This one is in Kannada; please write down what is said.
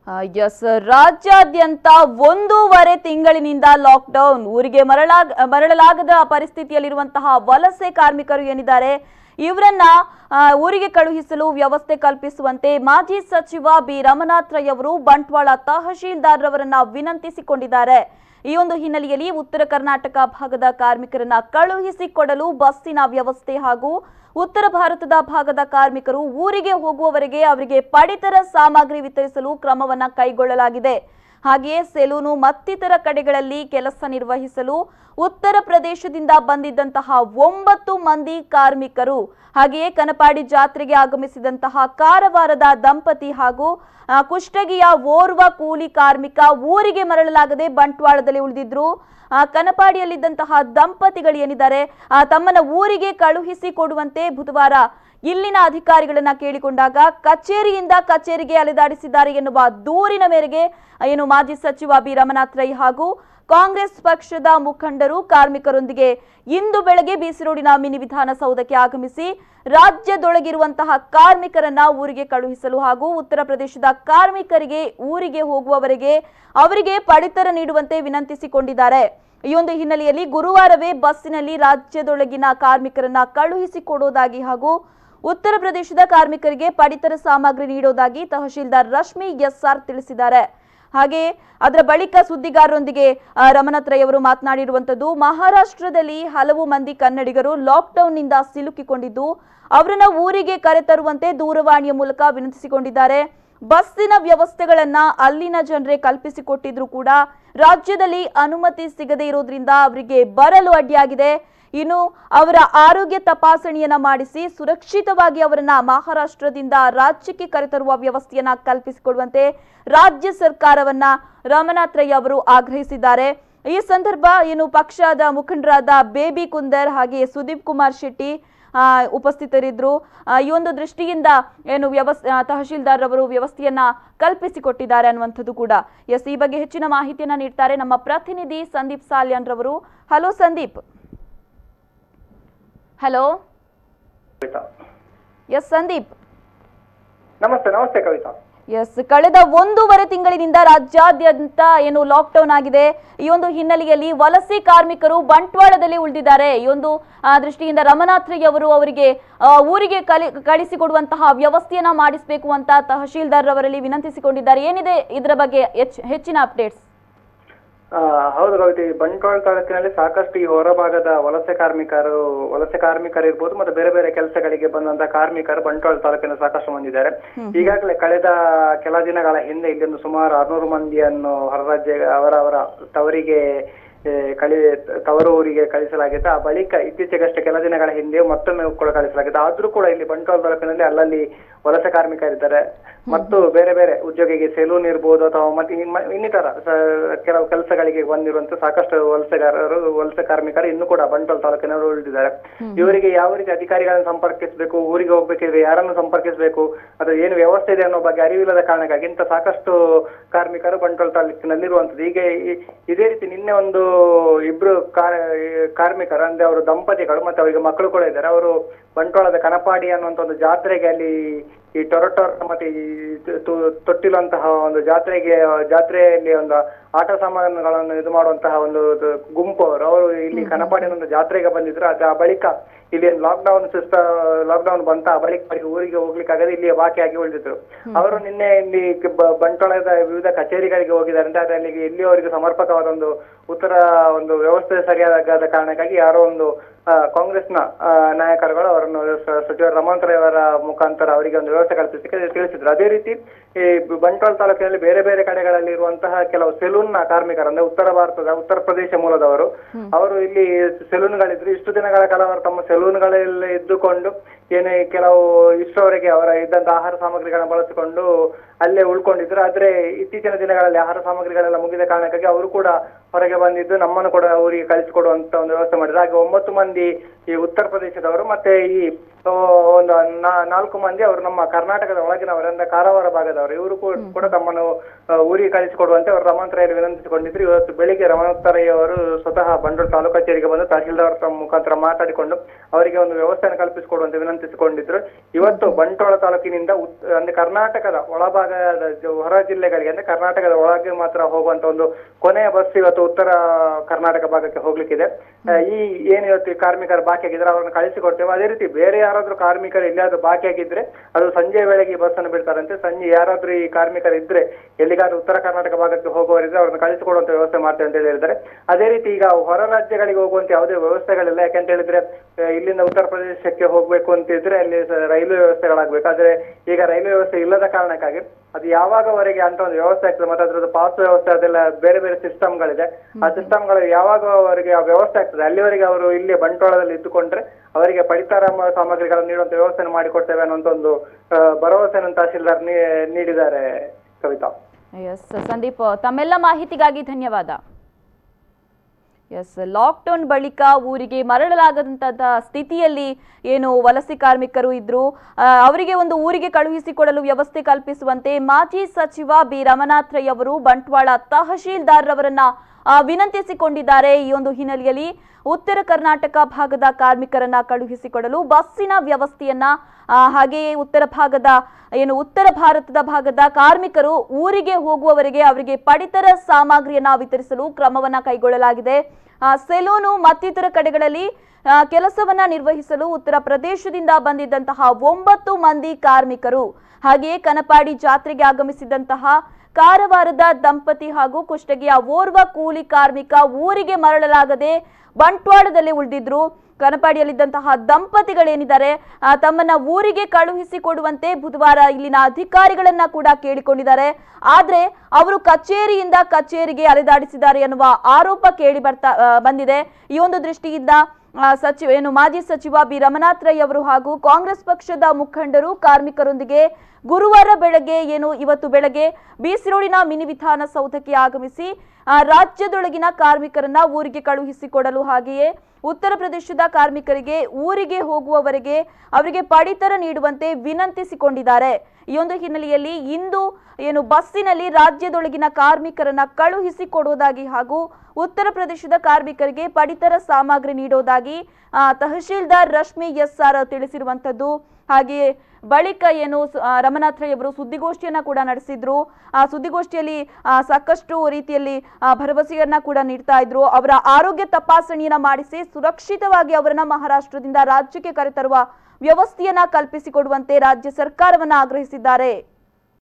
ಎಸ್ ರಾಜ್ಯಾದ್ಯಂತ ಒಂದೂವರೆ ತಿಂಗಳಿನಿಂದ ಲಾಕ್ಡೌನ್ ಊರಿಗೆ ಮರಳಾಗ ಮರಳಲಾಗದ ಪರಿಸ್ಥಿತಿಯಲ್ಲಿರುವಂತಹ ವಲಸೆ ಕಾರ್ಮಿಕರು ಏನಿದ್ದಾರೆ ಇವರನ್ನ ಆ, ಊರಿಗೆ ಕಳುಹಿಸಲು ವ್ಯವಸ್ಥೆ ಕಲ್ಪಿಸುವಂತೆ ಮಾಜಿ ಸಚಿವ ಬಿ ರಮನಾಥ್ ರೈ ಅವರು ಬಂಟ್ವಾಳ ತಹಶೀಲ್ದಾರ್ ರವರನ್ನ ವಿನಂತಿಸಿಕೊಂಡಿದ್ದಾರೆ ಈ ಒಂದು ಹಿನ್ನೆಲೆಯಲ್ಲಿ ಉತ್ತರ ಕರ್ನಾಟಕ ಭಾಗದ ಕಾರ್ಮಿಕರನ್ನ ಕಳುಹಿಸಿಕೊಡಲು ಬಸ್ಸಿನ ವ್ಯವಸ್ಥೆ ಹಾಗೂ ಉತ್ತರ ಭಾರತದ ಭಾಗದ ಕಾರ್ಮಿಕರು ಊರಿಗೆ ಹೋಗುವವರೆಗೆ ಅವರಿಗೆ ಪಡಿತರ ಸಾಮಗ್ರಿ ವಿತರಿಸಲು ಕ್ರಮವನ್ನ ಕೈಗೊಳ್ಳಲಾಗಿದೆ ಹಾಗೆಯೇ ಸೆಲೂನು ಮತ್ತಿತರ ಕಡೆಗಳಲ್ಲಿ ಕೆಲಸ ನಿರ್ವಹಿಸಲು ಉತ್ತರ ಪ್ರದೇಶದಿಂದ ಬಂದಿದ್ದಂತಹ ಒಂಬತ್ತು ಮಂದಿ ಕಾರ್ಮಿಕರು ಹಾಗೆಯೇ ಕನಪಾಡಿ ಜಾತ್ರೆಗೆ ಆಗಮಿಸಿದಂತಹ ಕಾರವಾರದ ದಂಪತಿ ಹಾಗೂ ಆ, ಕುಷ್ಟಗಿಯ ಓರ್ವ ಕೂಲಿ ಕಾರ್ಮಿಕ ಊರಿಗೆ ಮರಳಲಾಗದೆ ಬಂಟ್ವಾಳದಲ್ಲಿ ಉಳಿದಿದ್ರು ಆ, ಕನಪಾಡಿಯಲ್ಲಿದ್ದಂತಹ ದಂಪತಿಗಳು ಏನಿದ್ದಾರೆ ಆ, ತಮ್ಮನ್ನ ಊರಿಗೆ ಕಳುಹಿಸಿ ಕೊಡುವಂತೆ ಬುಧವಾರ ಇಲ್ಲಿನ ಅಧಿಕಾರಿಗಳನ್ನ ಕೇಳಿಕೊಂಡಾಗ ಕಚೇರಿಯಿಂದ ಕಚೇರಿಗೆ ಅಲೆದಾಡಿಸಿದ್ದಾರೆ ಎನ್ನುವ ದೂರಿನ ಮೇರೆಗೆ ಏನು ಮಾಜಿ ಸಚಿವ ಬಿ ರಮನಾಥ್ ರೈ ಹಾಗೂ ಕಾಂಗ್ರೆಸ್ ಪಕ್ಷದ ಮುಖಂಡರು ಕಾರ್ಮಿಕರೊಂದಿಗೆ ಇಂದು ಬೆಳಗ್ಗೆ ಬೀಸಿರೋಡಿನ ಮಿನಿ ವಿಧಾನಸೌಧಕ್ಕೆ ಆಗಮಿಸಿ ರಾಜ್ಯದೊಳಗಿರುವಂತಹ ಕಾರ್ಮಿಕರನ್ನ ಊರಿಗೆ ಕಳುಹಿಸಲು ಹಾಗೂ ಉತ್ತರ ಪ್ರದೇಶದ ಕಾರ್ಮಿಕರಿಗೆ ಊರಿಗೆ ಹೋಗುವವರೆಗೆ ಅವರಿಗೆ ಪಡಿತರ ನೀಡುವಂತೆ ವಿನಂತಿಸಿಕೊಂಡಿದ್ದಾರೆ ಈ ಒಂದು ಹಿನ್ನೆಲೆಯಲ್ಲಿ ಗುರುವಾರವೇ ಬಸ್ಸಿನಲ್ಲಿ ರಾಜ್ಯದೊಳಗಿನ ಕಾರ್ಮಿಕರನ್ನ ಕಳುಹಿಸಿಕೊಡೋದಾಗಿ ಹಾಗೂ ಉತ್ತರ ಪ್ರದೇಶದ ಕಾರ್ಮಿಕರಿಗೆ ಪಡಿತರ ಸಾಮಗ್ರಿ ನೀಡೋದಾಗಿ ತಹಶೀಲ್ದಾರ್ ರಶ್ಮಿ ಎಸ್ಆರ್ ತಿಳಿಸಿದ್ದಾರೆ ಹಾಗೆ ಅದರ ಬಳಿಕ ಸುದ್ದಿಗಾರರೊಂದಿಗೆ ಆ, ರಮನಾಥ್ ರೈ ಅವರು ಮಾತನಾಡಿರುವಂತದ್ದು ಮಹಾರಾಷ್ಟ್ರದಲ್ಲಿ ಹಲವು ಮಂದಿ ಕನ್ನಡಿಗರು ಲಾಕ್ಡೌನ್ನಿಂದ ಸಿಲುಕಿಕೊಂಡಿದ್ದು ಅವರನ್ನ ಊರಿಗೆ ಕರೆತರುವಂತೆ ದೂರವಾಣಿಯ ಮೂಲಕ ವಿನಂತಿಸಿಕೊಂಡಿದ್ದಾರೆ ಬಸ್ಸಿನ ವ್ಯವಸ್ಥೆಗಳನ್ನ ಅಲ್ಲಿನ ಜನರೇ ಕಲ್ಪಿಸಿಕೊಟ್ಟಿದ್ರು ಕೂಡ ರಾಜ್ಯದಲ್ಲಿ ಅನುಮತಿ ಸಿಗದೇ ಇರೋದ್ರಿಂದ ಅವರಿಗೆ ಬರಲು ಅಡ್ಡಿಯಾಗಿದೆ ಇನ್ನು ಅವರ ಆರೋಗ್ಯ ತಪಾಸಣೆಯನ್ನ ಮಾಡಿಸಿ ಸುರಕ್ಷಿತವಾಗಿ ಅವರನ್ನ ಮಹಾರಾಷ್ಟ್ರದಿಂದ ರಾಜ್ಯಕ್ಕೆ ಕರೆತರುವ ವ್ಯವಸ್ಥೆಯನ್ನ ಕಲ್ಪಿಸಿಕೊಡುವಂತೆ ರಾಜ್ಯ ಸರ್ಕಾರವನ್ನ ರಮನಾಥ್ ರೈ ಅವರು ಆಗ್ರಹಿಸಿದ್ದಾರೆ ಈ ಸಂದರ್ಭ ಏನು ಪಕ್ಷದ ಮುಖಂಡರಾದ ಬೇಬಿ ಕುಂದರ್ ಹಾಗೆ ಸುದೀಪ್ ಕುಮಾರ್ ಶೆಟ್ಟಿ ಆ, ಉಪಸ್ಥಿತರಿದ್ರು ಆ, ಈ ಒಂದು ದೃಷ್ಟಿಯಿಂದ ಏನು ವ್ಯವಸ್ ಆ, ತಹಶೀಲ್ದಾರ್ ಅವರು ವ್ಯವಸ್ಥೆಯನ್ನ ಕಲ್ಪಿಸಿಕೊಟ್ಟಿದ್ದಾರೆ ಅನ್ನುವಂಥದ್ದು ಕೂಡ ಎಸ್ ಈ ಬಗ್ಗೆ ಹೆಚ್ಚಿನ ಮಾಹಿತಿಯನ್ನ ನೀಡ್ತಾರೆ ನಮ್ಮ ಪ್ರತಿನಿಧಿ ಸಂದೀಪ್ ಸಾಲ್ಯಾನ್ ರವರು hello Sandeep hello Kavita yes Sandeep ನಮಸ್ತೆ ನಮಸ್ತೆ ಕವಿತಾ ಎಸ್ ಕಳೆದ ಒಂದೂವರೆ ತಿಂಗಳಿನಿಂದ ರಾಜ್ಯಾದ್ಯಂತ ಏನು ಲಾಕ್ಡೌನ್ ಆಗಿದೆ ಈ ಒಂದು ಹಿನ್ನೆಲೆಯಲ್ಲಿ ವಲಸೆ ಕಾರ್ಮಿಕರು ಬಂಟ್ವಾಳದಲ್ಲಿ ಉಳಿದಿದ್ದಾರೆ ಈ ಒಂದು ಆ, ದೃಷ್ಟಿಯಿಂದ ರಮನಾಥ್ ರೈ ಅವರು ಅವರಿಗೆ ಆ, ಊರಿಗೆ ಕಲಿ ಕಳಿಸಿಕೊಡುವಂತಹ ವ್ಯವಸ್ಥೆಯನ್ನ ಮಾಡಿಸಬೇಕು ಅಂತ ತಹಶೀಲ್ದಾರ್ ಅವರಲ್ಲಿ ವಿನಂತಿಸಿಕೊಂಡಿದ್ದಾರೆ ಏನಿದೆ ಇದರ ಬಗ್ಗೆ ಹೆಚ್ಚ್- ಹೆಚ್ಚಿನ ಅಪ್ಡೇಟ್ಸ್ ಆ, ಹೌದು ಕವಿತೆ ಈ ಬಂಟ್ವಾಳ ತಾಲೂಕಿನಲ್ಲಿ ಸಾಕಷ್ಟು ಈ ಹೊರಭಾಗದ ವಲಸೆ ಕಾರ್ಮಿಕರು ವಲಸೆ ಕಾರ್ಮಿಕರು ಇರ್ಬೋದು ಮತ್ತೆ ಬೇರೆ ಬೇರೆ ಕೆಲಸಗಳಿಗೆ ಬಂದಂತ ಕಾರ್ಮಿಕರು ಬಂಟ್ವಾಳ ತಾಲೂಕಿನ ಸಾಕಷ್ಟು ಮಂದಿ ಇದ್ದಾರೆ ಈಗಾಗಲೇ ಕಳೆದ ಕೆಲ ದಿನಗಳ ಹಿಂದೆ ಇಲ್ಲೊಂದು ಸುಮಾರು ಆರ್ನೂರು ಮಂದಿಯನ್ನು ಹೊರ ರಾಜ್ಯ ಅವರ ಅವರ ತವರಿಗೆ ಏ, ಕಳಿ ತವರು ಊರಿಗೆ ಕಳಿಸಲಾಗಿತ್ತು ಆ ಬಳಿಕ ಇತ್ತೀಚೆಗಷ್ಟೇ ಕೆಲ ದಿನಗಳ ಹಿಂದೆ ಮತ್ತೊಮ್ಮೆ ಕೂಡ ಕಳಿಸಲಾಗಿತ್ತು ಆದ್ರೂ ಕೂಡ ಇಲ್ಲಿ ಬಂಟ್ವಾಳ ತಾಲೂಕಿನಲ್ಲಿ ಅಲ್ಲಲ್ಲಿ ವಲಸೆ ಕಾರ್ಮಿಕರಿದ್ದಾರೆ ಮತ್ತು ಬೇರೆ ಬೇರೆ ಉದ್ಯೋಗಿಗೆ ಸೆಲೂನ್ ಇರ್ಬೋದು ಅಥವಾ ಮತ್ತೆ ಇನ್ನ- ಇನ್ನಿತರ ಸ- ಕೆಲವು ಕೆಲಸಗಳಿಗೆ ಬಂದಿರುವಂತ ಸಾಕಷ್ಟು ವಲಸೆಗಾರರು ವಲಸೆ ಕಾರ್ಮಿಕರು ಇನ್ನೂ ಕೂಡ ಬಂಟ್ವಾಳ ತಾಲೂಕಿನವರು ಉಳಿದಿದ್ದಾರೆ ಇವರಿಗೆ ಯಾವ ರೀತಿ ಅಧಿಕಾರಿಗಳನ್ನು ಸಂಪರ್ಕಿಸಬೇಕು ಊರಿಗೆ ಹೋಗ್ಬೇಕಿದ್ರೆ ಯಾರನ್ನು ಸಂಪರ್ಕಿಸಬೇಕು ಅಥವಾ ಏನು ವ್ಯವಸ್ಥೆ ಇದೆ ಅನ್ನೋ ಬಗ್ಗೆ ಅರಿವಿಲ್ಲದ ಕಾರಣಕ್ಕಾಗಿ ಇಂಥ ಸಾಕಷ್ಟು ಕಾರ್ಮಿಕರು ಬಂಟ್ವಾಳ ತಾಲೂಕಿನಲ್ಲಿರುವಂತದ್ದು ಈಗ ಈ- ಇದೇ ರೀತಿ ನಿನ್ನೆ ಒಂದು ಇಬ್ರು ಕಾರ್- ಈ ಕಾರ್ಮಿಕರು ಅಂದ್ರೆ ಅವರು ದಂಪತಿಗಳು ಮತ್ತೆ ಅವರಿಗೆ ಮಕ್ಕಳು ಕೂಡ ಇದ್ದಾರೆ ಅವರು ಬಂಟ್ವಾಳದ ಕನಪಾಡಿ ಅನ್ನುವಂತ ಒಂದು ಜಾತ್ರೆಗೆ ಅಲ್ಲಿ ಈ ಟೊರಟೊರ್ ಮತ್ತೆ ಈ ತು- ತು- ತೊಟ್ಟಿಲಂತಹ ಒಂದು ಜಾತ್ರೆಗೆ ಜಾತ್ರೆಯಲ್ಲಿ ಒಂದು ಆಟ ಸಾಮಾನುಗಳನ್ನು ಇದು ಮಾಡುವಂತಹ ಒಂದು ಇದು ಗುಂಪು ಅವರು ಅವರು ಇಲ್ಲಿ ಕನಪಾಡಿನ ಒಂದು ಜಾತ್ರೆಗೆ ಬಂದಿದ್ರು ಅದ ಆ ಬಳಿಕ ಇಲ್ಲಿ ಲಾಕ್ಡೌನ್ ಸಿಸ್ಟ ಲಾಕ್ಡೌನ್ ಬಂತ ಆ ಬಳಿಕ ಅವರಿಗೆ ಊರಿಗೆ ಹೋಗ್ಲಿಕ್ಕಾಗದೆ ಇಲ್ಲಿ ಬಾಕಿಯಾಗಿ ಉಳಿದಿದ್ರು ಅವರು ನಿನ್ನೆ ಇಲ್ಲಿ ಕ- ಬ- ಬಂಟ್ವಾಳದ ವಿವಿಧ ಕಚೇರಿಗಳಿಗೆ ಹೋಗಿದ್ದಾರೆ ಅಂದ್ರೆ ಅದರಲ್ಲಿ ಎಲ್ಲಿ ಅವರಿಗೆ ಸಮರ್ಪಕವಾದ ಒಂದು ಉತ್ತರ ಒಂದು ವ್ಯವಸ್ಥೆ ಸರಿಯಾದ ಕಾರಣಕ್ಕಾಗಿ ಯಾರೋ ಒಂದು ಆ, ಕಾಂಗ್ರೆಸ್ನ ಆ, ನಾಯಕರುಗಳು ಅವರನ್ನು ಸ- ಸಚಿವ ರಮಣ್ ರೈ ಅವರ ಮುಖಾಂತರ ಅವರಿಗೆ ಒಂದು ವ್ಯವಸ್ಥೆ ಕಲ್ಪಿಸಲಿಕ್ಕೆ ತಿಳಿಸಿದ್ರು ಅದೇ ರೀತಿ ಈ ಬ- ಬಂಟ್ವಾಳ ತಾಲೂಕಿನಲ್ಲಿ ಬೇರೆ ಬೇರೆ ಕಡೆಗಳಲ್ಲಿ ಇರುವಂತಹ ಕೆಲವು ಸೆಲೂನ್ನ ಕಾರ್ಮಿಕರು ಅಂದ್ರೆ ಉತ್ತರ ಭಾರತದ ಉತ್ತರ ಪ್ರದೇಶ ಮೂಲದವರು ಅವರು ಇಲ್ಲಿ ಸೆಲೂನ್ಗಳಿದ್ರು ಇಷ್ಟು ದಿನಗಳ ಕಾಲ ಅವರು ತಮ್ಮ ಸೆಲೂನ್ಗಳಲ್ಲಿ ಇದ್ದುಕೊಂಡು ಏನೇ ಕೆಲವು ಇಷ್ಟರವರೆಗೆ ಅವರ ಇದ್ದಂತ ಆಹಾರ ಸಾಮಗ್ರಿಗಳನ್ನ ಬಳಸಿಕೊಂಡು ಅಲ್ಲೇ ಉಳ್ಕೊಂಡಿದ್ರು ಆದ್ರೆ ಇತ್ತೀಚಿನ ದಿನಗಳಲ್ಲಿ ಆಹಾರ ಸಾಮಗ್ರಿಗಳೆಲ್ಲ ಮುಗಿದ ಕಾರಣಕ್ಕಾಗಿ ಅವರು ಕೂಡ ಹೊರಗೆ ಬಂದಿದ್ದು ನಮ್ಮನ್ನು ಕೂಡ ಊರಿಗೆ ಕಳಿಸಿಕೊಡುವಂತ ಒಂದು ವ್ಯವಸ್ಥೆ ಮಾಡಿದ್ರು ಹಾಗೆ ಒಂಬತ್ತು ಮಂದಿ ಈ ಉತ್ತರ ಪ್ರದೇಶದವರು ಮತ್ತೆ ಈ ಆ, ಒಂದು ನಾ- ನಾಲ್ಕು ಮಂದಿ ಅವರು ನಮ್ಮ ಕರ್ನಾಟಕದ ಒಳಗಿನವರು ಅಂದ್ರೆ ಕಾರವಾರ ಭಾಗದವರು ಇವರು ಕೂ- ಕೂಡ ತಮ್ಮನ್ನು ಆ, ಊರಿಗೆ ಕಳಿಸಿಕೊಡುವಂತೆ ಅವರು ರಮಂತರಯ್ಯಲ್ಲಿ ವಿನಂತಿಸಿಕೊಂಡಿದ್ರು ಇವತ್ತು ಬೆಳಿಗ್ಗೆ ರಮಂತರಯ್ಯ ಅವರು ಸ್ವತಃ ಬಂಡೂರು ತಾಲೂಕು ಕಚೇರಿಗೆ ಬಂದು ತಹಶೀಲ್ದಾರ್ ತಮ್ಮ ಮುಖಾಂತರ ಮಾತಾಡಿಕೊಂಡು ಅವರಿಗೆ ಒಂದು ವ್ಯವಸ್ಥೆಯನ್ನು ಕಲ್ಪಿಸಿಕೊಡುವಂತೆ ವಿನಂತಿ ವಿನಂತಿಸಿಕೊಂಡಿದ್ರು ಇವತ್ತು ಬಂಟ್ವಾಳ ತಾಲೂಕಿನಿಂದ ಉತ್- ಅಂದ್ರೆ ಕರ್ನಾಟಕದ ಒಳಭಾಗದ ಜ- ಹೊರ ಜಿಲ್ಲೆಗಳಿಗೆ ಅಂದ್ರೆ ಕರ್ನಾಟಕದ ಒಳಗೆ ಮಾತ್ರ ಹೋಗುವಂತ ಒಂದು ಕೊನೆಯ ಬಸ್ ಇವತ್ತು ಉತ್ತರ ಕರ್ನಾಟಕ ಭಾಗಕ್ಕೆ ಹೋಗ್ಲಿಕ್ಕಿದೆ ಆ, ಈ ಏನ್ ಇವತ್ತು ಈ ಕಾರ್ಮಿಕರು ಬಾಕಿ ಆಗಿದ್ರೆ ಅವ್ರನ್ನ ಕಳಿಸಿಕೊಡ್ತೇವೆ ಅದೇ ರೀತಿ ಬೇರೆ ಯಾರಾದ್ರೂ ಕಾರ್ಮಿಕರು ಎಲ್ಲಿಯಾದ್ರೂ ಬಾಕಿ ಆಗಿದ್ರೆ ಅದು ಸಂಜೆ ವೇಳೆಗೆ ಈ ಬಸ್ ಅನ್ನು ಬಿಡ್ತಾರಂತೆ ಸಂಜೆ ಯಾರಾದ್ರೂ ಈ ಕಾರ್ಮಿಕರು ಇದ್ರೆ ಎಲ್ಲಿಗಾದ್ರೂ ಉತ್ತರ ಕರ್ನಾಟಕ ಭಾಗಕ್ಕೆ ಹೋಗುವವರಿದ್ರೆ ಅವ್ರನ್ನ ಕಳಿಸಿಕೊಡುವಂತ ವ್ಯವಸ್ಥೆ ಮಾಡ್ತೇವೆ ಅಂತ ಹೇಳಿ ಹೇಳಿದ್ದಾರೆ ಅದೇ ರೀತಿ ಈಗ ಹೊರ ರಾಜ್ಯಗಳಿಗೆ ಹೋಗುವಂತ ಯಾವುದೇ ವ್ಯವಸ್ಥೆಗಳಿಲ್ಲ ಯಾಕಂತ ಹೇಳಿದ್ರೆ ಆ, ಇಲ್ಲಿಂದ ಉತ್ತರ ಪ್ರದೇಶಕ್ಕೆ ಹೋಗ್ಬೇಕು ಅಂತ ಇದ್ರೆ ಅಲ್ಲಿ ಸ- ರೈಲ್ವೆ ವ್ಯವಸ್ಥೆಗಳಾಗ್ಬೇಕು ಆದ್ರೆ ಈಗ ರೈಲ್ವೆ ವ್ಯವಸ್ಥೆ ಇಲ್ಲದ ಕಾರಣಕ್ಕಾಗಿ ಅದು ಯಾವಾಗವರೆಗೆ ಅಂತ ಒಂದು ವ್ಯವಸ್ಥೆ ಆಗ್ತದೆ ಮತ್ತೆ ಅದ್ರದ್ದು ಪಾಸ್ ವ್ಯವಸ್ಥೆ ಅದೆಲ್ಲ ಬೇರೆ ಬೇರೆ ಸಿಸ್ಟಮ್ಗಳಿದೆ ಆ ಸಿಸ್ಟಮ್ಗಳು ಯಾವಾಗವರೆಗೆ ಆ ವ್ಯವಸ್ಥೆ ಆಗ್ತದೆ ಅಲ್ಲಿವರೆಗೆ ಅವರು ಇಲ್ಲಿ ಬಂಟ್ವಾಳದಲ್ಲಿ ಇದ್ದುಕೊಂಡ್ರೆ ಅವರಿಗೆ ಪಡಿತರ ಮ- ಸಾಮಗ್ರಿಗಳನ್ನು ನೀಡುವಂತ ವ್ಯವಸ್ಥೆಯನ್ನು ಮಾಡಿಕೊಡ್ತೇವೆ ಅನ್ನುವಂತ ಒಂದು ಆ, ಭರವಸೆಯನ್ನು ತಹಶೀಲ್ದಾರ್ ನೀ- ನೀಡಿದ್ದಾರೆ ಕವಿತಾ ಎಸ್ ಸಂದೀಪ್ ತಮ್ಮೆಲ್ಲ ಮಾಹಿತಿಗಾಗಿ ಧನ್ಯವಾದ ಎಸ್ ಲಾಕ್ಡೌನ್ ಬಳಿಕ ಊರಿಗೆ ಮರಳಲಾಗದಂತಹ ಸ್ಥಿತಿಯಲ್ಲಿ ಏನು ವಲಸೆ ಕಾರ್ಮಿಕರು ಇದ್ರು ಆ, ಅವರಿಗೆ ಒಂದು ಊರಿಗೆ ಕಳುಹಿಸಿಕೊಡಲು ವ್ಯವಸ್ಥೆ ಕಲ್ಪಿಸುವಂತೆ ಮಾಜಿ ಸಚಿವ ಬಿ ರಮನಾಥ್ ರೈ ಅವರು ಬಂಟ್ವಾಳ ತಹಶೀಲ್ದಾರ್ರವರನ್ನ ಆ, ವಿನಂತಿಸಿಕೊಂಡಿದ್ದಾರೆ ಈ ಒಂದು ಹಿನ್ನೆಲೆಯಲ್ಲಿ ಉತ್ತರ ಕರ್ನಾಟಕ ಭಾಗದ ಕಾರ್ಮಿಕರನ್ನ ಕಳುಹಿಸಿಕೊಡಲು ಬಸ್ಸಿನ ವ್ಯವಸ್ಥೆಯನ್ನ ಆ, ಹಾಗೆಯೇ ಉತ್ತರ ಭಾಗದ ಏನು ಉತ್ತರ ಭಾರತದ ಭಾಗದ ಕಾರ್ಮಿಕರು ಊರಿಗೆ ಹೋಗುವವರೆಗೆ ಅವರಿಗೆ ಪಡಿತರ ಸಾಮಗ್ರಿಯನ್ನ ವಿತರಿಸಲು ಕ್ರಮವನ್ನ ಕೈಗೊಳ್ಳಲಾಗಿದೆ ಆ, ಸೆಲೂನು ಮತ್ತಿತರ ಕಡೆಗಳಲ್ಲಿ ಆ, ಕೆಲಸವನ್ನ ನಿರ್ವಹಿಸಲು ಉತ್ತರ ಪ್ರದೇಶದಿಂದ ಬಂದಿದ್ದಂತಹ ಒಂಬತ್ತು ಮಂದಿ ಕಾರ್ಮಿಕರು ಹಾಗೆಯೇ ಕನಪಾಡಿ ಜಾತ್ರೆಗೆ ಆಗಮಿಸಿದಂತಹ ಕಾರವಾರದ ದಂಪತಿ ಹಾಗೂ ಕುಷ್ಟಗಿಯ ಓರ್ವ ಕೂಲಿ ಕಾರ್ಮಿಕ ಊರಿಗೆ ಮರಳಲಾಗದೆ ಬಂಟ್ವಾಳದಲ್ಲಿ ಉಳಿದಿದ್ರು ಕನಪಾಡಿಯಲ್ಲಿದ್ದಂತಹ ದಂಪತಿಗಳೇನಿದ್ದಾರೆ ಆ, ತಮ್ಮನ್ನ ಊರಿಗೆ ಕಳುಹಿಸಿ ಕೊಡುವಂತೆ ಬುಧವಾರ ಇಲ್ಲಿನ ಅಧಿಕಾರಿಗಳನ್ನ ಕೂಡ ಕೇಳಿಕೊಂಡಿದ್ದಾರೆ ಆದ್ರೆ ಅವರು ಕಚೇರಿಯಿಂದ ಕಚೇರಿಗೆ ಅಲೆದಾಡಿಸಿದ್ದಾರೆ ಎನ್ನುವ ಆರೋಪ ಕೇಳಿ ಬರ್ತಾ ಆ, ಬಂದಿದೆ ಈ ಒಂದು ದೃಷ್ಟಿಯಿಂದ ಆ, ಸಚಿವ ಏನು ಮಾಜಿ ಸಚಿವ ಬಿ ರಮನಾಥ್ ರೈ ಅವರು ಹಾಗೂ ಕಾಂಗ್ರೆಸ್ ಪಕ್ಷದ ಮುಖಂಡರು ಕಾರ್ಮಿಕರೊಂದಿಗೆ ಗುರುವಾರ ಬೆಳಗ್ಗೆ ಏನು ಇವತ್ತು ಬೆಳಗ್ಗೆ ಬೀಸಿರೋಡಿನ ಮಿನಿ ವಿಧಾನಸೌಧಕ್ಕೆ ಆಗಮಿಸಿ ಆ, ರಾಜ್ಯದೊಳಗಿನ ಕಾರ್ಮಿಕರನ್ನ ಊರಿಗೆ ಕಳುಹಿಸಿಕೊಡಲು ಹಾಗೆಯೇ ಉತ್ತರ ಪ್ರದೇಶದ ಕಾರ್ಮಿಕರಿಗೆ ಊರಿಗೆ ಹೋಗುವವರೆಗೆ ಅವರಿಗೆ ಪಡಿತರ ನೀಡುವಂತೆ ವಿನಂತಿಸಿಕೊಂಡಿದ್ದಾರೆ ಈ ಒಂದು ಹಿನ್ನೆಲೆಯಲ್ಲಿ ಇಂದು ಏನು ಬಸ್ಸಿನಲ್ಲಿ ರಾಜ್ಯದೊಳಗಿನ ಕಾರ್ಮಿಕರನ್ನ ಕಳುಹಿಸಿಕೊಡುವುದಾಗಿ ಹಾಗೂ ಉತ್ತರ ಪ್ರದೇಶದ ಕಾರ್ಮಿಕರಿಗೆ ಪಡಿತರ ಸಾಮಗ್ರಿ ನೀಡುವುದಾಗಿ ಆ, ತಹಶೀಲ್ದಾರ್ ರಶ್ಮಿ ಎಸ್ ಆರ್ ತಿಳಿಸಿರುವಂತದ್ದು ಹಾಗೆಯೇ ಬಳಿಕ ಏನು ಸ- ಆ, ರಮನಾಥ್ ರೈ ಅವರು ಸುದ್ದಿಗೋಷ್ಠಿಯನ್ನ ಕೂಡ ನಡೆಸಿದ್ರು ಆ ಸುದ್ದಿಗೋಷ್ಠಿಯಲ್ಲಿ ಆ, ಸಾಕಷ್ಟು ರೀತಿಯಲ್ಲಿ ಆ, ಭರವಸೆಯನ್ನ ಕೂಡ ನೀಡ್ತಾ ಇದ್ರು ಅವರ ಆರೋಗ್ಯ ತಪಾಸಣೆಯನ್ನ ಮಾಡಿಸಿ ಸುರಕ್ಷಿತವಾಗಿ ಅವರನ್ನ ಮಹಾರಾಷ್ಟ್ರದಿಂದ ರಾಜ್ಯಕ್ಕೆ ಕರೆತರುವ ವ್ಯವಸ್ಥೆಯನ್ನ ಕಲ್ಪಿಸಿಕೊಡುವಂತೆ ರಾಜ್ಯ ಸರ್ಕಾರವನ್ನ ಆಗ್ರಹಿಸಿದ್ದಾರೆ